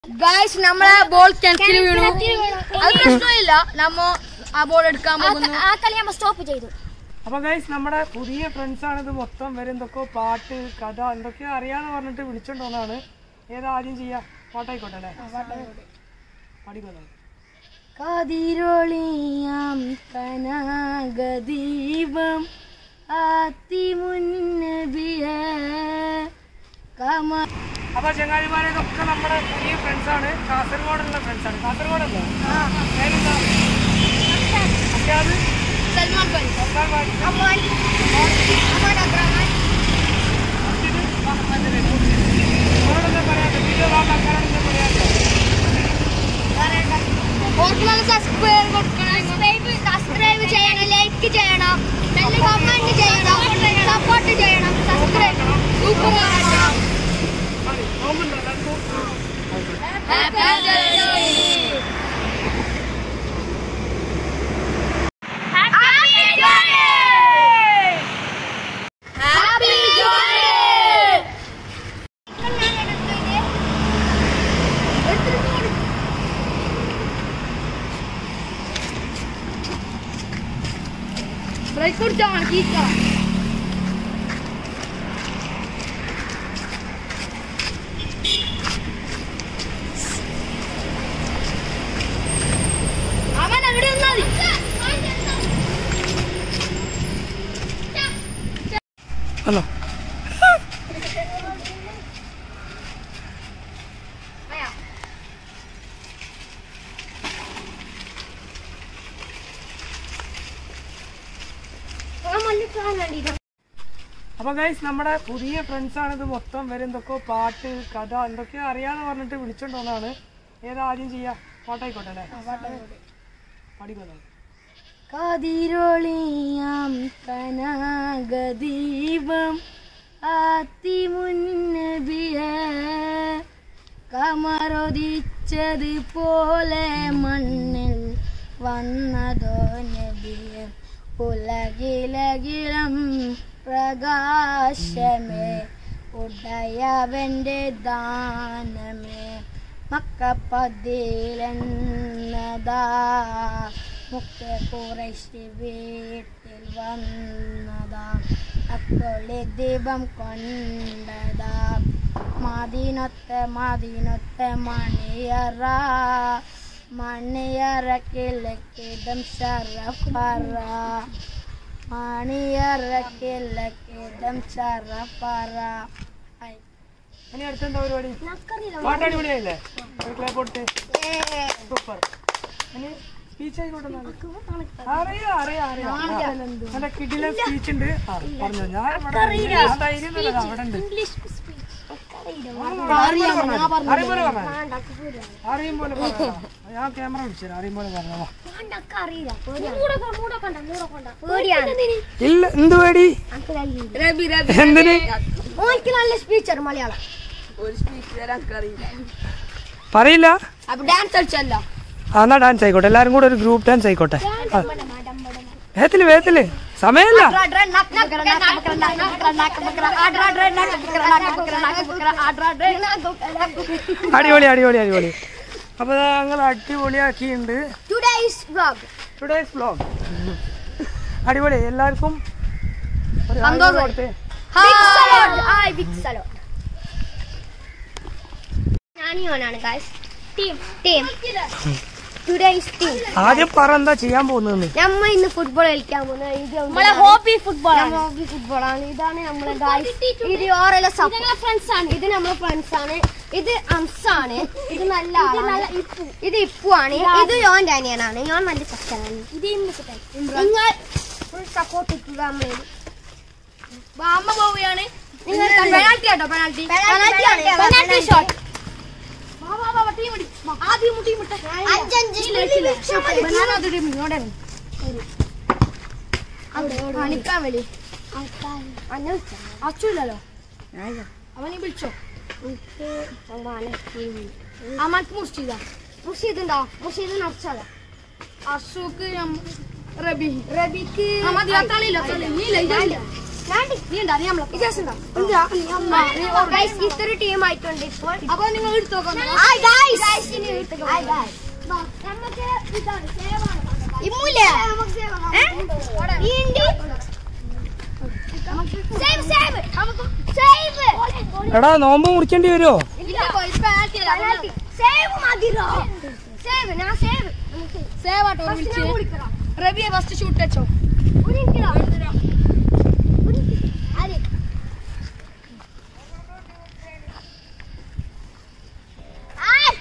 Guys നമ്മളെ ball കിണറ്റിൽ വീണു അത് പ്രശ്നമില്ല നമ്മ ആ ബോൾ എടുക്കാൻ പോകുന്നു ആ കളി നമ്മൾ സ്റ്റോപ്പ് ചെയ്തു അപ്പൊ ഗൈസ് നമ്മുടെ പുതിയ ഫ്രണ്ട്സ് ആണ് ഇത് മൊത്തം വരെ എന്തൊക്കെയോ പാട്ട് കഥ എന്തൊക്കെയോ അറിയാന്ന് പറഞ്ഞിട്ട് വിളിച്ചോണ്ട് വന്നതാണ് ഏതാ ആദ്യം ചെയ്യാ പാട്ടായിക്കോട്ടെ അല്ലേ പാടിക്കോട്ടെ കതിരൊളിയാം കനകദീപം അതിമുന്നബിയ കമ അപ്പൊ ചങ്ങാതിമാരെ ഇതൊക്കെ നമ്മുടെ പുതിയ ഫ്രണ്ട്സ് ആണ് കാസർഗോഡുള്ള ഫ്രണ്ട്സ് ആണ് കാസർഗോഡല്ലേ പേരെന്താ അത്യാത് സൽമാൻ ഖാൻ സൽമാൻ വാരി. അമ്മോൻ അമ്മോൻ അബ്രഹാം ഇത് മുഹമ്മദ് റഫീഖ്. അവരോടെന്താ പറയാത്തെ? video കാണുന്ന ആൾക്കാരോടെന്താ പറയാത്തെ? ഓർക്കുമ്പോൾ സബ്സ്ക്രൈബ് കൊടുക്കണം സബ്സ്ക്രൈബ് സബ്സ്ക്രൈബ് ചെയ്യണം ലൈക്ക് ചെയ്യണം കമന്റ് ചെയ്യണം സപ്പോർട്ട് ചെയ്യണം സബ്സ്ക്രൈബ് സൂപ്പർ മതി. നോമ്പുണ്ടോ എല്ലാവർക്കും? ഹാപ്പി ബ്രേക്ക് കൊടുത്താൽ ചീത്ത അവൻ അവിടെ നിന്നാ മതി ഹലോ അപ്പൊ ഗൈസ് നമ്മുടെ പുതിയ ഫ്രണ്ട്സ് ആണ് ഇത് മൊത്തം വരെ എന്തൊക്കെയോ പാട്ട് കഥ എന്തൊക്കെയോ അറിയാന്ന് പറഞ്ഞിട്ട് വിളിച്ചോണ്ട് വന്നതാണ് ഏതാ ആദ്യം ചെയ്യാ പാട്ടായിക്കോട്ടെ അല്ലേ പാടിക്കോട്ടെ കതിരൊളിയാം കനകദീപം അതിമുന്നബിയ കമറൊതിച്ചത് പോലെ മണ്ണിൽ വന്നതോ നബിയ ഉലകിലകിലം പ്രകാശമേ ഉടയവന്റെ ദാനമേ മക്കപ്പതിലെന്നതാ മുക്ക കുറേശ്ശി വീട്ടിൽ വന്നതാ അക്കൊളി ദീപം കൊണ്ടതാ മദീനത്തെ മദീനത്തെ മണിയറ മണിയറ കിഴക്കിടം ശരഫറ മണിയറ കിഴക്കിടം ശരഫറ ആയി ഇനി അടുത്തെന്താ പരിപാടി പാട്ട് അടിപൊളിയായില്ലേ ഒരു ക്ലേ പൊട്ട് സൂപ്പർ ഇനി സ്പീച്ച് ആയിക്കോട്ടെ എന്നാല്. അറിയാം അറിയാം അറിയാം ആ, നല്ല കിടില സ്പീച്ച് ഉണ്ട് ആ പറഞ്ഞു ഞാൻ ഇവിടെ ഞാൻ ധൈര്യം ഒന്നുമില്ല, ദാ അവിടെ ഉണ്ട് അറിയും പോലെ പറഞ്ഞോ അറിയും പോലെ പറഞ്ഞോ ഞാൻ ക്യാമറ പിടിച്ചു അറിയും പോലെ പറഞ്ഞോ ഇല്ല എന്ത് പേടി രബി രബി എന്തിന് ഓനിക്ക് നല്ല സ്പീച്ചർ മലയാളം ഒരു സ്പീച്ച് തരാൻ അറിയില്ല പറയില്ല അപ്പൊ ഡാൻസ് കളിച്ചല്ല ആ എന്നാ ഡാൻസ് ആയിക്കോട്ടെ എല്ലാരും കൂടെ ഒരു ഗ്രൂപ്പ് ഡാൻസ് ആയിക്കോട്ടെ ആ. വേഗത്തില് വേഗത്തില് സമയമില്ല അടിപൊളി അടിപൊളി അടിപൊളി അപ്പൊ ദാ ഞങ്ങൾ അടിപൊളിയാക്കിയിട്ടുണ്ട് ടുഡേയ്സ് വ്ലോഗ് ടുഡേസ് വ്ലോഗ് അടിപൊളി എല്ലാവർക്കും ഒരു ഹായ് സന്തോഷം. കൊടുത്തേ. Big salute hi big salute ഞാനിയോനാണ് guys team team today's team ആദ്യം പറ എന്താ ചെയ്യാൻ പോകുന്നതെന്ന് നമ്മ ഇന്ന് ഫുട്ബോൾ കളിക്കാൻ പോകുന്നത് ഇത് നമ്മളെ ഹോബി ഫുട്ബോൾ ഹോബി ഫുട്ബോൾ ആണ് ഇതാണ് നമ്മളെ ഗൈസ് ഇത് ഓരോ ഫ്രണ്ട്സ് ആണ് ഇത് നമ്മളെ ഫ്രണ്ട്സ് ആണ് ഇത് അംസാണ് ഇത് നല്ല ആളാണ്. ഇത് ഇപ്പു ആണ് ഇത് യോൻ ഡാനിയനാണ് യോൻ നല്ല ചെക്കനാണ് ഇത് നിങ്ങൾ ഫുൾ സപ്പോർട്ട് ഇട്ടുക നമ്മളെ അമ്മ പോവുകയാണ് നിങ്ങൾ പെനാൽറ്റി കേട്ടോ പെനാൽറ്റി Penalty ആണ്. പെനാൽറ്റി ഷോട്ട് ആദ്യം മുട്ടി മുട്ട അഞ്ചഞ്ച് ബനാന ടീം ഇങ്ങോട്ടേ കളിക്കാൻ വേണ്ടി അച്ഛല്ലോ അവനെ വിളിച്ചോ അമ്മക്ക് മുർഷിദ മുഷീദുണ്ടോ മുഷീദ് നർച്ചാലോ അശോക്ക് റബി റബിക്ക് ആ മതി ആ കളിയില്ല കളി നീ ഇല്ല ഇല്ല Guys, ഇതൊരു ടീം ആയിട്ടുണ്ട് ഇപ്പോൾ അപ്പൊ നിങ്ങൾ എടുത്തു നോക്കാം Hi, guys. Hi, guys. നമുക്ക് ഇതാണ്, save ആണ്. ഇമ്മൂല്ലേ? ഏ? ഈ ഇണ്ടി. Save, save. നമുക്ക് save. എടാ നോമ്പ് മുറിക്കേണ്ടി വരുമോ ഇല്ല ഇപ്പൊ Penalty. Save മതിരോ? Save, ഞാൻ save. നമുക്ക് സേവ് ആട്ടോ first ഞാൻ കുളിക്കണം. റബിയെ ഫസ്റ്റ് ഷൂട്ട് വെച്ചോ ഒരു minute ഇതാ. ഒരു minute. ആര്? ആയ്.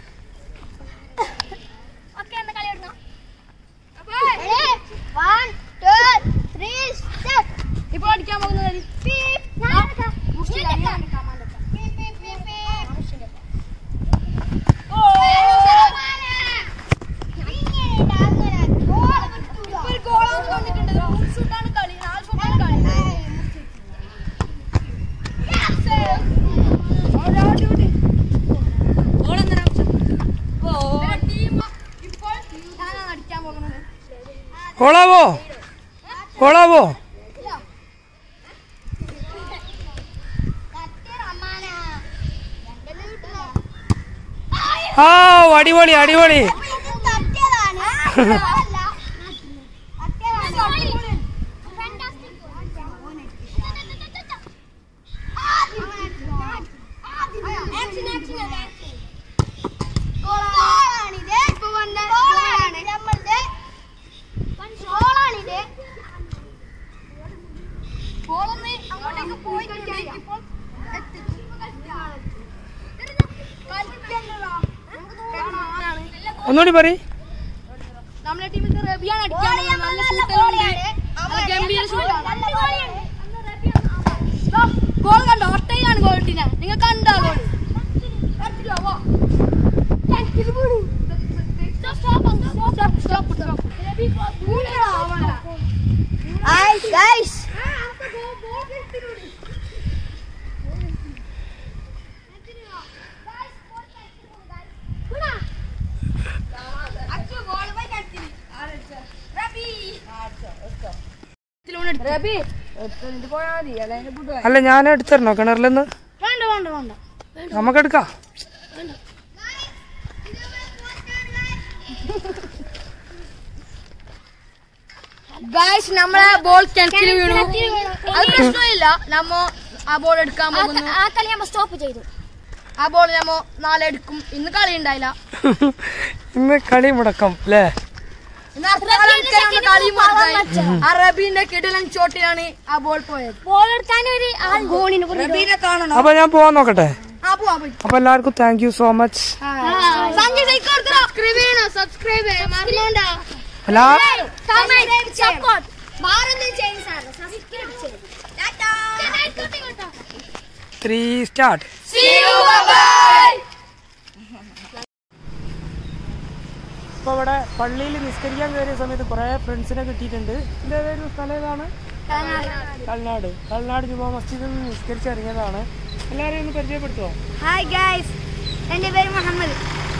Okay, എന്നാ കളി തുടങ്ങാം. Ready? One, two, three, start. ഇപ്പൊ അടിക്കാൻ പോകുന്ന കളി Beep. ഞാൻ എടുക്കാം. നീ എടുക്കാം. Beep, beep, beep, beep. സമാധാനം. ഇങ്ങനെ അങ്ങനെ. Goal കിട്ടൂല. ഒരു ഗോളാന്ന് വന്നിട്ടുണ്ട് മൂന്ന് ഷൂട്ടാണ് കളി നാല് ഷൂട്ടാണ് കളി ഇപ്പോൾ ഞാനാണ് അടിക്കാൻ പോകുന്നത് കൊളാവോ കൊളാവോ ആ അടിപൊളി അടിപൊളി ബോളൊന്ന് അങ്ങോട്ടേക്ക് പോയിട്ടുണ്ട് ഇപ്പോൾ ഒന്നുകൂടി പറ നമ്മളെ ടീമിൽ റബിയാണ് അടിക്കാൻ പോകുന്നത്. നല്ല ഷൂട്ടെല്ലാം നല്ല ഗംഭീര ഷൂട്ടാണ് ഗോൾ കണ്ടോ ഒട്ടയിലാണ് ഗോൾ ഇട്ടിനെ നിങ്ങൾ കണ്ടോ ഗോൾ Guys, റബി അല്ല ഞാൻ എടുത്തരണോ കിണറിലെന്ന് വേണ്ട വേണ്ട വേണ്ട നമുക്കെടുക്കാം ഗായ്സ് നമ്മളെ ബോൾ കിണറ്റിൽ വീണു അത് പ്രശ്നമില്ല നമ്മ ആ ബോൾ എടുക്കാൻ പോകുന്നു ആ കളി നമ്മൾ സ്റ്റോപ്പ് ചെയ്തു ആ ബോൾ നമ്മ നാളെ എടുക്കും ഇന്ന് കളി ഉണ്ടായില്ല ഇന്ന് കളി മുടക്കം അല്ലേ ഇന്ന് അത്ര കളിക്കാനുള്ള കളി മുടക്കായി. ആ റബീന്റെ കിടിലൻ ചോട്ടിലാണ് ആ ബോൾ പോയത് ബോൾ എടുക്കാൻ ഒരു ആൾ ഗോളിന് റബീനെ കാണണോ അപ്പൊ ഞാൻ പോവാൻ നോക്കട്ടെ ആ പോവാ പോയി അപ്പൊ എല്ലാവർക്കും thank you so much subscribe ചെയ്യണോ സബ്സ്ക്രൈബ് ചെയ്യണം മറന്നോണ്ടാ എല്ലാ സപ്പോർട്ട് വേറൊന്നും ചെയ്യുന്ന സാറിന് സബ്സ്ക്രൈബ് ചെയ്യും three start See you, bye-bye. ഇപ്പൊ ഇവിടെ പള്ളിയിൽ നിസ്കരിക്കാൻ കയറിയ സമയത്ത് കുറെ ഫ്രണ്ട്സിനെ കിട്ടിയിട്ടുണ്ട് എന്റെ ഏതായിരുന്നു സ്ഥലം ഏതാണ് കൽനാട് കൽനാട് ജുമാ മസ്ജിദിൽ നിന്ന് നിസ്കരിച്ചിറങ്ങിയതാണ് എല്ലാവരെയും ഒന്ന് പരിചയപ്പെടുത്തുമോ ഹായ് ഗൈസ് എൻ്റെ പേര് മുഹമ്മദ്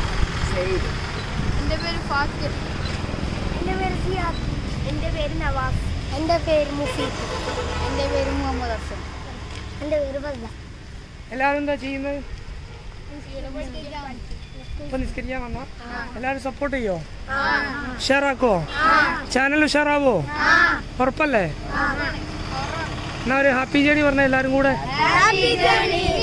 എന്റെ പേര് ഫാത്തിർ എൻ്റെ പേര് സിയാദ് എൻ്റെ പേര് നവാസ് എൻ്റെ പേര് മുഫീദ് എന്റെ പേര് മുഹമ്മദ് അഫ്സൻ എൻ്റെ പേര് ബദ്ദ എല്ലാവരും എന്താ ചെയ്യുന്നത് ഇപ്പൊ നിസ്കരിക്കാൻ വന്ന എല്ലാവരും സപ്പോർട്ട് ചെയ്യോ ഉഷാറാക്കോ ചാനൽ ഉഷാറാവോ ഉറപ്പല്ലേ എന്നാ ഒരു ഹാപ്പി ജേണി പറഞ്ഞ എല്ലാരും കൂടെ ഹാപ്പി ജേർണി